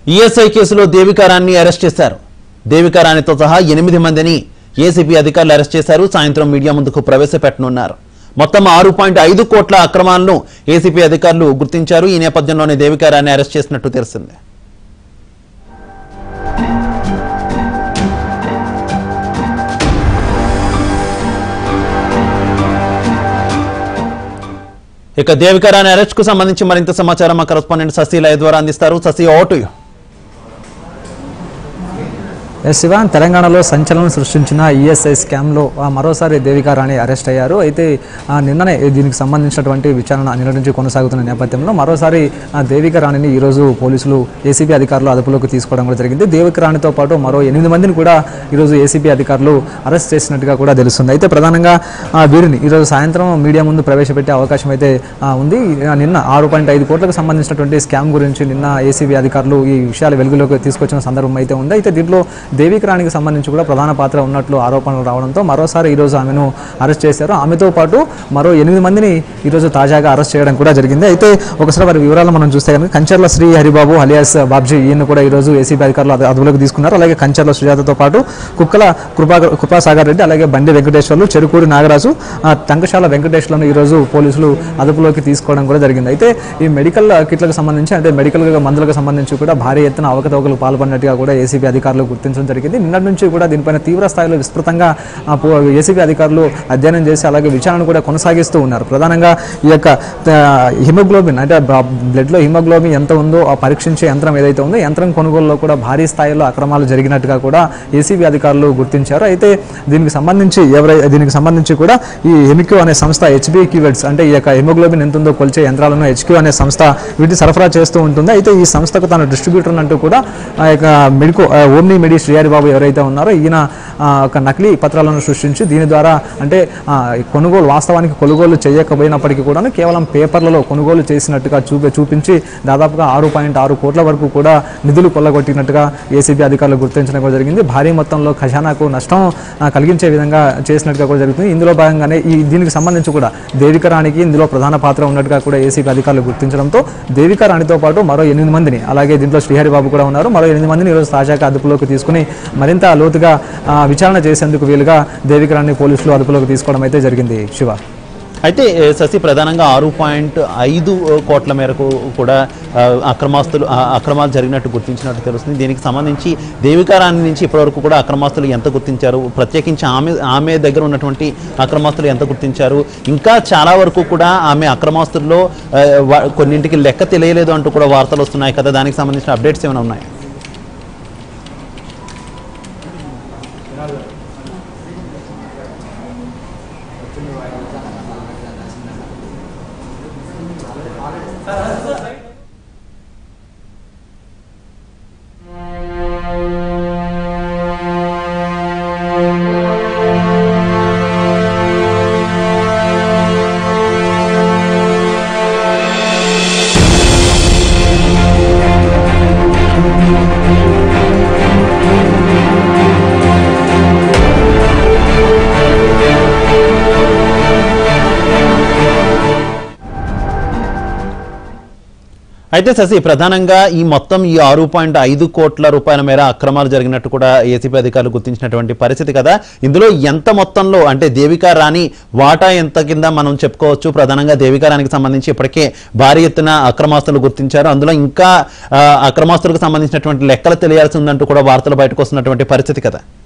ESI కేసులో దేవికారాన్ని arrest చేశారు దేవికారాణితో సహా ఎనిమిది మందిని ఏసీపీ అధికారులు అరెస్ట్ చేశారు సాయంత్రం మీడియా ముందుకు ప్రవేశపెట్టనున్నారు మొత్తం ఆరు పాయింట్ ఐదు కోట్ల అక్రమాలను ఏసీపీ అధికారులు గుర్తించారు ఈ నేపథ్యంలోనే దేవికారాన్ని అరెస్ట్ చేసినట్టు తెలిసింది ఇక దేవికారాన్ని అరెస్ట్ కు సంబంధించి మరింత సమాచారం మా కరస్పాండెంట్ శశి లయ ద్వారా అందిస్తారు శశి ఓటు ఎస్ శివాన్ తెలంగాణలో సంచలనం సృష్టించిన ఈఎస్ఐ స్కామ్లో ఆ, మరోసారి దేవికా రాణి అరెస్ట్ అయ్యారు అయితే ఆ, నిన్ననే దీనికి సంబంధించినటువంటి విచారణ నిన్న నుంచి కొనసాగుతున్న నేపథ్యంలో మరోసారి ఆ, దేవికా రాణిని ఈరోజు పోలీసులు ఏసీబీ అధికారులు అదుపులోకి తీసుకోవడం కూడా జరిగింది దేవికా రాణితో పాటు మరో ఎనిమిది మందిని కూడా ఈరోజు ఏసీబీ అధికారులు అరెస్ట్ చేసినట్టుగా కూడా తెలుస్తుంది అయితే ప్రధానంగా ఆ, వీరిని ఈరోజు సాయంత్రం మీడియా ముందు ప్రవేశపెట్టే అవకాశం అయితే ఆ, ఉంది ఆ, నిన్న ఆరు పాయింట్ ఐదు కోట్లకు సంబంధించినటువంటి స్కామ్ గురించి నిన్న ఏసీబీ అధికారులు ఈ విషయాలు వెలుగులోకి తీసుకొచ్చిన సందర్భం అయితే ఉంది అయితే దీంట్లో దేవిక రాణికి సంబంధించి కూడా ప్రధాన పాత్ర ఉన్నట్లు ఆరోపణలు రావడంతో మరోసారి ఈరోజు ఆమెను అరెస్ట్ చేశారు ఆమెతో పాటు మరో ఎనిమిది మందిని ఈరోజు తాజాగా అరెస్ట్ చేయడం కూడా జరిగింది అయితే ఒకసారి వారి వివరాలు మనం చూస్తే కనుక కంచర్ల శ్రీ హరిబాబు అలియాస్ బాబ్జీ ఈయన కూడా ఈరోజు ఏసీబీ అధికారులు అదు- అదుపులోకి తీసుకున్నారు అలాగే కంచర్ల సుజాతతో పాటు కుక్కల కృపా కృపాసాగర్ రెడ్డి అలాగే బండి వెంకటేశ్వర్లు చెరుకూరి నాగరాజు ఆ, టంకశాల వెంకటేశ్వర్లను ఈరోజు పోలీసులు అదుపులోకి తీసుకోవడం కూడా జరిగింది అయితే ఈ మెడికల్ కిట్లకు సంబంధించి అంటే మెడికల్ మందులకు సంబంధించి కూడా భారీ ఎత్తున అవకతవకలు పాల్పడినట్టుగా కూడా ఏసీబీ అధికారులు గుర్తించడం జరిగింది నిన్నటి నుంచి కూడా దీనిపైన తీవ్ర స్థాయిలో విస్తృతంగా ఆ, పో- ఏసీబీ అధికారులు అధ్యయనం చేసి అలాగే విచారణ కూడా కొనసాగిస్తూ ఉన్నారు ప్రధానంగా ఈ యొక్క ఆ, హిమోగ్లోబిన్ అంటే బ- బ్లడ్లో హిమోగ్లోబిన్ ఎంత ఉందో ఆ పరీక్షించే యంత్రం ఏదైతే ఉందో యంత్రం కొనుగోలులో కూడా భారీ స్థాయిలో అక్రమాలు జరిగినట్టుగా కూడా ఏసీబీ అధికారులు గుర్తించారు అయితే దీనికి సంబంధించి ఎవరై దీనికి సంబంధించి కూడా ఈ హెమిక్యూ అనే సంస్థ హెచ్బి క్యూవెట్స్ అంటే ఈ యొక్క హిమోగ్లోబిన్ ఎంత ఉందో కొలిచే యంత్రాలను హెచ్క్యూ అనే సంస్థ వీటిని సరఫరా చేస్తూ ఉంటుంది అయితే ఈ సంస్థకు తన డిస్ట్రిబ్యూటర్ అంటూ కూడా ఆ యొక్క మెడికో ఆ ఓమ్ని మెడి శ్రీహరి బాబు ఎవరైతే ఉన్నారో ఈయన ఆ, ఒక నకిలీ పత్రాలను సృష్టించి దీని ద్వారా అంటే ఆ, ఈ కొనుగోలు వాస్తవానికి కొనుగోలు చేయకపోయినప్పటికీ కూడా కేవలం పేపర్లలో కొనుగోలు చేసినట్టుగా చూపి చూపించి దాదాపుగా ఆరు పాయింట్ ఆరు కోట్ల వరకు కూడా నిధులు కొల్లగొట్టినట్టుగా ఏసీబీ అధికారులు గుర్తించడం కూడా జరిగింది భారీ మొత్తంలో ఖజానాకు నష్టం ఆ, కలిగించే విధంగా చేసినట్టుగా కూడా జరుగుతుంది ఇందులో భాగంగానే ఈ దీనికి సంబంధించి కూడా దేవిక రాణికి ఇందులో ప్రధాన పాత్ర ఉన్నట్టుగా కూడా ఏసీబీ అధికారులు గుర్తించడంతో దేవిక రాణితో పాటు మరో ఎనిమిది మందిని అలాగే దీంట్లో శ్రీహరి బాబు కూడా ఉన్నారు మరో ఎనిమిది మందిని ఈరోజు తాజాగా అదుపులోకి తీసుకుని మరింత లోతుగా ఆ, విచారణ చేసేందుకు వీలుగా దేవిక రాణి పోలీసులు అదుపులోకి తీసుకోవడం అయితే జరిగింది శివ అయితే ఏ, శశి ప్రధానంగా ఆరు పాయింట్ ఐదు కోట్ల మేరకు కూడా ఆ, అక్రమాస్తులు ఆ, అక్రమాలు జరిగినట్టు గుర్తించినట్టు తెలుస్తుంది దీనికి సంబంధించి దేవికారాన్ని నుంచి ఇప్పటివరకు కూడా అక్రమాస్తులు ఎంత గుర్తించారు ప్రత్యేకించి ఆమె ఆమె దగ్గర ఉన్నటువంటి అక్రమాస్తులు ఎంత గుర్తించారు ఇంకా చాలా వరకు కూడా ఆమె అక్రమాస్తుల్లో ఆ, వా- కొన్నింటికి లెక్క తెలియలేదు అంటూ కూడా వార్తలు వస్తున్నాయి కదా దానికి సంబంధించిన అప్డేట్స్ ఏమైనా ఉన్నాయి అయితే శశి ప్రధానంగా ఈ మొత్తం ఈ ఆరు పాయింట్ ఐదు కోట్ల రూపాయల మేర అక్రమాలు జరిగినట్టు కూడా ఏసీపీ అధికారులు గుర్తించినటువంటి పరిస్థితి కదా ఇందులో ఎంత మొత్తంలో అంటే దేవికా రాణి వాటా ఎంత కింద మనం చెప్పుకోవచ్చు ప్రధానంగా దేవికా రాణికి సంబంధించి ఇప్పటికే భారీ ఎత్తున అక్రమాస్తులు గుర్తించారు అందులో ఇంకా ఆ, అక్రమాస్తులకు సంబంధించినటువంటి లెక్కలు తెలియాల్సి ఉందంటూ కూడా వార్తలు బయటకు వస్తున్నటువంటి పరిస్థితి కదా